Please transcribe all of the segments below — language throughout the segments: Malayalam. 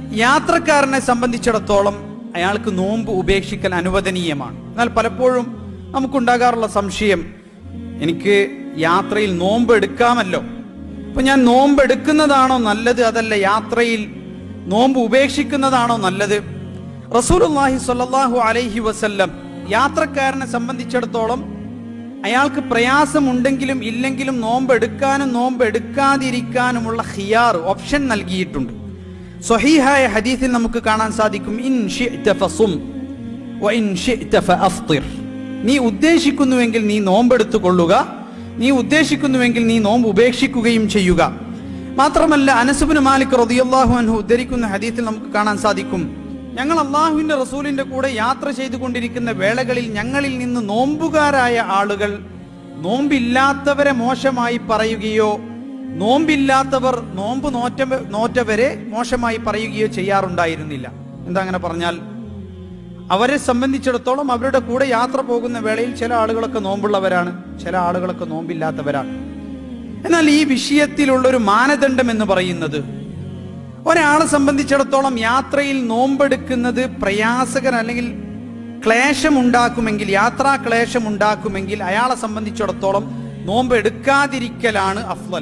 യാത്രക്കാരനെ സംബന്ധിച്ചിടത്തോളം അയാൾക്ക് നോമ്പ് ഉപേക്ഷിക്കൽ അനുവദനീയമാണ് എന്നാൽ പലപ്പോഴും നമുക്കുണ്ടാകാറുള്ള സംശയം എനിക്ക് യാത്രയിൽ നോമ്പ് എടുക്കാമല്ലോ അപ്പൊ ഞാൻ നോമ്പ് എടുക്കുന്നതാണോ നല്ലത് അതല്ല യാത്രയിൽ നോമ്പ് ഉപേക്ഷിക്കുന്നതാണോ നല്ലത് റസൂലുള്ളാഹി സ്വല്ലല്ലാഹു അലൈഹി വസല്ലം യാത്രക്കാരനെ സംബന്ധിച്ചിടത്തോളം അയാൾക്ക് പ്രയാസമുണ്ടെങ്കിലും ഇല്ലെങ്കിലും നോമ്പ് എടുക്കാനും നോമ്പ് എടുക്കാതിരിക്കാനുമുള്ള ഖിയാർ ഓപ്ഷൻ നൽകിയിട്ടുണ്ട് സ്വഹീഹായ ഹദീസിൽ നമുക്ക് കാണാൻ സാധിക്കും ഇൻ ഷിഅ്ത ഫസും വ ഇൻ ഷിഅ്ത ഫഅഫ്തിർ നീ ഉദ്ദേശിക്കുന്നുവെങ്കിൽ നീ നോമ്പെടുത്തു കൊള്ളുക നീ ഉദ്ദേശിക്കുന്നുവെങ്കിൽ നീ നോമ്പ് ഉപേക്ഷിക്കുകയും ചെയ്യുക മാത്രമല്ല അനസുബിന് മാലിക് റളിയല്ലാഹു അൻഹു ഉദ്ധരിക്കുന്ന ഹദീസിൽ നമുക്ക് കാണാൻ സാധിക്കും ഞങ്ങൾ അള്ളാഹുവിന്റെ റസൂലിന്റെ കൂടെ യാത്ര ചെയ്തുകൊണ്ടിരിക്കുന്ന വേളകളിൽ ഞങ്ങളിൽ നിന്ന് നോമ്പുകാരായ ആളുകൾ നോമ്പില്ലാത്തവരെ മോശമായി പറയുകയോ നോമ്പില്ലാത്തവർ നോമ്പ് നോറ്റ നോറ്റവരെ മോശമായി പറയുകയോ ചെയ്യാറുണ്ടായിരുന്നില്ല എന്താ അങ്ങനെ പറഞ്ഞാൽ അവരെ സംബന്ധിച്ചിടത്തോളം അവരുടെ കൂടെ യാത്ര പോകുന്ന വേളയിൽ ചില ആളുകളൊക്കെ നോമ്പുള്ളവരാണ് ചില ആളുകളൊക്കെ നോമ്പില്ലാത്തവരാണ് എന്നാൽ ഈ വിഷയത്തിലുള്ള ഒരു മാനദണ്ഡം എന്ന് പറയുന്നത് ഒരാളെ സംബന്ധിച്ചിടത്തോളം യാത്രയിൽ നോമ്പെടുക്കുന്നത് പ്രയാസകർ അല്ലെങ്കിൽ ക്ലേശമുണ്ടാക്കുമെങ്കിൽ യാത്രാ ക്ലേശമുണ്ടാക്കുമെങ്കിൽ അയാളെ സംബന്ധിച്ചിടത്തോളം നോമ്പ് എടുക്കാതിരിക്കലാണ് അഫ്ലൽ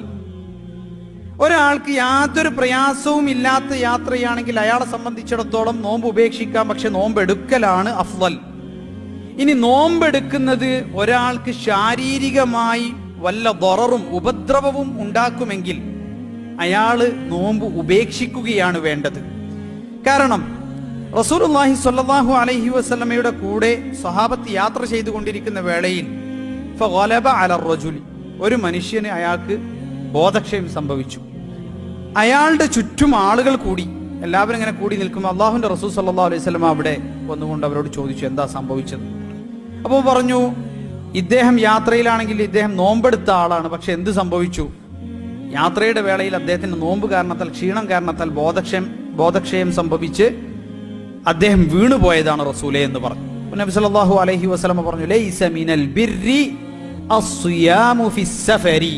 ഒരാൾക്ക് യാതൊരു പ്രയാസവും ഇല്ലാത്ത യാത്രയാണെങ്കിൽ അയാളെ സംബന്ധിച്ചിടത്തോളം നോമ്പ് ഉപേക്ഷിക്കാം പക്ഷെ നോമ്പ് എടുക്കലാണ് അഫ്ലൽ ഇനി നോമ്പെടുക്കുന്നത് ഒരാൾക്ക് ശാരീരികമായി വല്ല ദൊററും ഉപദ്രവവും ഉണ്ടാക്കുമെങ്കിൽ അയാള് നോമ്പ് ഉപേക്ഷിക്കുകയാണ് വേണ്ടത് കാരണം റസൂലുള്ളാഹി സ്വല്ലല്ലാഹു അലൈഹി വസല്ലമയുടെ കൂടെ സ്വഹാബത്ത് യാത്ര ചെയ്തുകൊണ്ടിരിക്കുന്ന വേളയിൽ ഫഗലബ അല റജുലി ഒരു മനുഷ്യന് അയാൾക്ക് ബോധക്ഷയം സംഭവിച്ചു അയാളുടെ ചുറ്റും ആളുകൾ കൂടി എല്ലാവരും ഇങ്ങനെ കൂടി നിൽക്കുമ്പോൾ അള്ളാഹുന്റെ റസൂൽ സല്ലല്ലാഹു അലൈഹി വസല്ലമ അവിടെ വന്നുകൊണ്ട് അവരോട് ചോദിച്ചു എന്താ സംഭവിച്ചത് അപ്പോൾ പറഞ്ഞു ഇദ്ദേഹം യാത്രയിലാണെങ്കിൽ ഇദ്ദേഹം നോമ്പെടുത്ത ആളാണ് പക്ഷെ എന്ത് സംഭവിച്ചു യാത്രയുടെ വേളയിൽ അദ്ദേഹത്തിന് നോമ്പ് കാരണത്താൽ ക്ഷീണം കാരണത്താൽ ബോധക്ഷയം ബോധക്ഷയം സംഭവിച്ച് അദ്ദേഹം വീണുപോയതാണ് റസൂലെ എന്ന് പറഞ്ഞു അപ്പോൾ നബി സല്ലല്ലാഹു അലൈഹി വസല്ലമ പറഞ്ഞു ലൈസ മിനൽ ബിർരി അസ്സിയാമു ഫിസ്സഫരി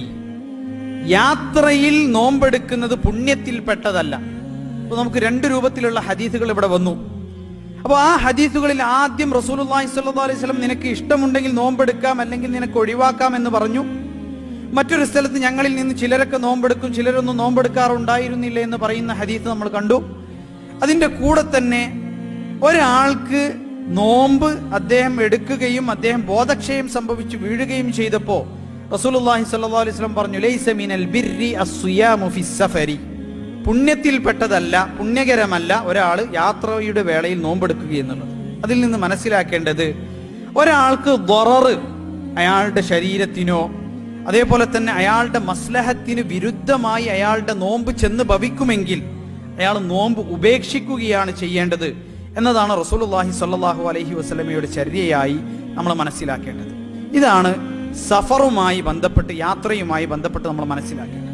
യാത്രയിൽ നോമ്പെടുക്കുന്നത് പുണ്യത്തിൽപ്പെട്ടതല്ല അപ്പൊ നമുക്ക് രണ്ട് രൂപത്തിലുള്ള ഹദീസുകൾ ഇവിടെ വന്നു അപ്പോൾ ആ ഹദീസുകളിൽ ആദ്യം റസൂലുള്ളാഹി സ്വല്ലല്ലാഹു അലൈഹി വസല്ലം നിനക്ക് ഇഷ്ടമുണ്ടെങ്കിൽ നോമ്പെടുക്കാം അല്ലെങ്കിൽ നിനക്ക് ഒഴിവാക്കാം എന്ന് പറഞ്ഞു മറ്റൊരു സ്ഥലത്ത് ഞങ്ങളിൽ നിന്ന് ചിലരൊക്കെ നോമ്പെടുക്കും ചിലരൊന്നും നോമ്പെടുക്കാറുണ്ടായിരുന്നില്ല എന്ന് പറയുന്ന ഹദീസ് നമ്മൾ കണ്ടു അതിന്റെ കൂടെ തന്നെ ഒരാൾക്ക് നോമ്പ് അദ്ദേഹം എടുക്കുകയും അദ്ദേഹം ബോധക്ഷയം സംഭവിച്ചു വീഴുകയും ചെയ്തപ്പോ റസൂലുള്ളാഹി സ്വല്ലല്ലാഹു അലൈഹി വസല്ലം പറഞ്ഞു ലൈസ മിനൽ ബിർരി അസ്സിയാമു ഫിസ്സഫരി പുണ്യത്തിൽപ്പെട്ടതല്ല പുണ്യകരമല്ല ഒരാൾ യാത്രയുടെ വേളയിൽ നോമ്പെടുക്കുക എന്നുള്ളത് അതിൽ നിന്ന് മനസ്സിലാക്കേണ്ടത് ഒരാൾക്ക് ദൊററ് അയാളുടെ ശരീരത്തിനോ അതേപോലെ തന്നെ അയാളുടെ മസ്ലഹത്തിന് വിരുദ്ധമായി അയാളുടെ നോമ്പ് ചെന്ന് ഭവിക്കുമെങ്കിൽ അയാൾ നോമ്പ് ഉപേക്ഷിക്കുകയാണ് ചെയ്യേണ്ടത് എന്നതാണ് റസൂലുള്ളാഹി സ്വല്ലല്ലാഹു അലൈഹി വസല്ലമയുടെ ചര്യയായി നമ്മൾ മനസ്സിലാക്കേണ്ടത് ഇതാണ് സഫറുമായി ബന്ധപ്പെട്ട് യാത്രയുമായി ബന്ധപ്പെട്ട് നമ്മൾ മനസ്സിലാക്കേണ്ടത്